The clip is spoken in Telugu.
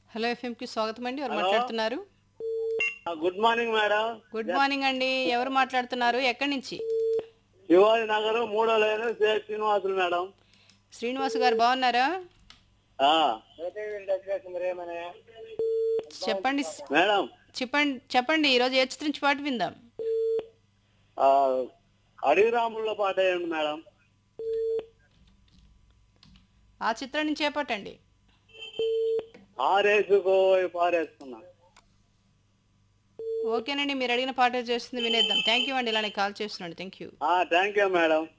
హలో ఎఫ్ఎంకి స్వాగతం అండి ఎవరు మాట్లాడుతున్నారు ఆ, good morning madam good morning అండి ఎవరు మాట్లాడుతున్నారు ఎక్కడి నుంచి శివాజీ నగర్ మూడో లైన్ శ్రీ శ్రీనివాసులు మేడం శ్రీనివాస్ గారు బాగున్నారా ఆ, చెప్పండి మేడం చెప్పండి చెప్పండి ఈరోజు ఏ చిత్రం నుంచి పాట విందాం ఆ, అడవి రాముల్లో పాట వేయండి మేడం ఆ చిత్రం నుంచి ఏ పాట అండి ఆరేసుకో పారేసుకున్నా ఓకేనండి మీరు అడిగిన పాట చేస్తుంది వినేద్దాం థ్యాంక్ యూ అండి ఇలానే కాల్ చేస్తున్నాను thank you thank you madam